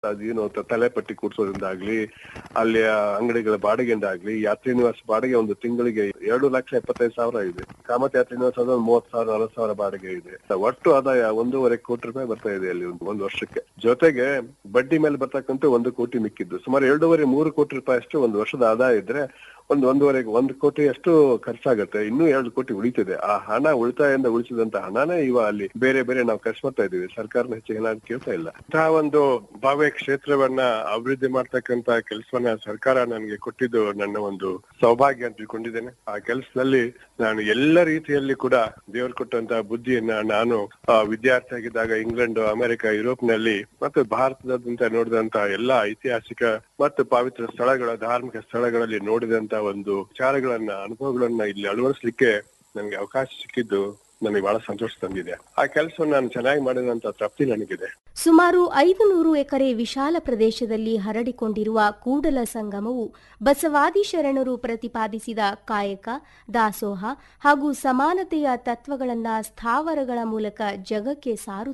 ಅದೇನು ತ- ತಲೆಪಟ್ಟಿ ಕೂಡ್ಸೋದ್ರಿಂದಾಗ್ಲಿ ಅಲ್ಲಿಯ ಅಂಗಡಿಗಳ ಬಾಡಿಗೆಯಿಂದಾಗ್ಲಿ ಯಾತ್ರಿ ನಿವಾಸ ಬಾಡಿಗೆ ಒಂದು ತಿಂಗಳಿಗೆ ಎರಡು ಲಕ್ಷ ಎಪ್ಪತ್ತೈದು ಸಾವಿರ ಇದೆ ಕಾಮತ್ ಯಾತ್ರಿ ನಿವಾಸ ಅಂದ್ರೆ ಒಂದು ಮೂವತ್ತು ಸಾವಿರ ನಲವತ್ತು ಸಾವಿರ ಬಾಡಿಗೆ ಇದೆ ಒಟ್ಟು ಆದಾಯ ಒಂದೂವರೆ ಕೋಟಿ ರೂಪಾಯಿ ಬರ್ತಾ ಇದೆ ಅಲ್ಲಿ ಒಂದು ಒಂದು ವರ್ಷಕ್ಕೆ ಜೊತೆಗೆ ಬಡ್ಡಿ ಮೇಲೆ ಬರ್ತಕ್ಕಂಥ ಒಂದು ಕೋಟಿ ಮಿಕ್ಕಿದ್ದು ಸುಮಾರು ಎರಡೂವರೆ ಮೂರು ಕೋಟಿ ರೂಪಾಯಿ ಅಷ್ಟು ಒಂದು ವರ್ಷದ ಆದಾಯ ಇದ್ರೆ ಒಂದು ಒಂದೂವರೆ ಒಂದು ಕೋಟಿ ಅಷ್ಟು ಖರ್ಚಾಗುತ್ತೆ ಇನ್ನೂ ಎರಡು ಕೋಟಿ ಉಳಿತಿದೆ ಆ ಹಣ ಉಳಿತಾಯದಿಂದ ಉಳಿಸಿದಂತ ಹಣನೇ ಇವ ಅಲ್ಲಿ ಬೇರೆ ಬೇರೆ ನಾವು ಖರ್ಚು ಮಾಡ್ತಾ ಇದೀವಿ ಸರ್ಕಾರದ ಹೆಚ್ಚಿಗೆ ನಾನು ಕೇಳ್ತಾ ಇಲ್ಲ ಇಂತಹ ಒಂದು ಭಾವ್ಯ ಕ್ಷೇತ್ರವನ್ನ ಅಭಿವೃದ್ಧಿ ಮಾಡ್ತಕ್ಕಂತ ಕೆಲಸವನ್ನ ಸರ್ಕಾರ ನನಗೆ ಕೊಟ್ಟಿದ್ದು ನನ್ನ ಒಂದು ಸೌಭಾಗ್ಯ ಅಂತ ತಿಳ್ಕೊಂಡಿದ್ದೇನೆ ಆ ಕೆಲಸದಲ್ಲಿ ನಾನು ಎಲ್ಲ ರೀತಿಯಲ್ಲಿ ಕೂಡ ದೇವರು ಕೊಟ್ಟಂತಹ ಬುದ್ಧಿಯನ್ನ ನಾನು ಆ, ವಿದ್ಯಾರ್ಥಿ ಆಗಿದ್ದಾಗ ಇಂಗ್ಲೆಂಡ್ ಅಮೆರಿಕ ಯುರೋಪ್ ನಲ್ಲಿ ಮತ್ತು ಭಾರತದಾದ್ಯಂತ ನೋಡಿದಂತ ಎಲ್ಲಾ ಐತಿಹಾಸಿಕ ಮತ್ತು ಪವಿತ್ರ ಸ್ಥಳಗಳ ಧಾರ್ಮಿಕ ಸ್ಥಳಗಳಲ್ಲಿ ನೋಡಿದಂತ ಒಂದು ವಿಚಾರಗಳನ್ನ ಅನುಭವಗಳನ್ನ ಇಲ್ಲಿ ಅಳವಡಿಸ್ಲಿಕ್ಕೆ ನನಗೆ ಅವಕಾಶ ಸಿಕ್ಕಿದ್ದು ನನಗೆ ಬಹಳ ಸಂತೋಷ ತಂದಿದೆ ಆ ಕೆಲಸವನ್ನು ನಾನು ಚೆನ್ನಾಗಿ ಮಾಡಿದಂತ ತೃಪ್ತಿ ನನಗಿದೆ ಸುಮಾರು ಐದು ನೂರು ಎಕರೆ ವಿಶಾಲ ಪ್ರದೇಶದಲ್ಲಿ ಹರಡಿಕೊಂಡಿರುವ ಕೂಡಲ ಸಂಗಮವು ಬಸವಾದಿ ಶರಣರು ಪ್ರತಿಪಾದಿಸಿದ ಕಾಯಕ ದಾಸೋಹ ಹಾಗೂ ಸಮಾನತೆಯ ತತ್ವಗಳನ್ನ ಸ್ಥಾವರಗಳ ಮೂಲಕ ಜಗಕ್ಕೆ ಸಾರು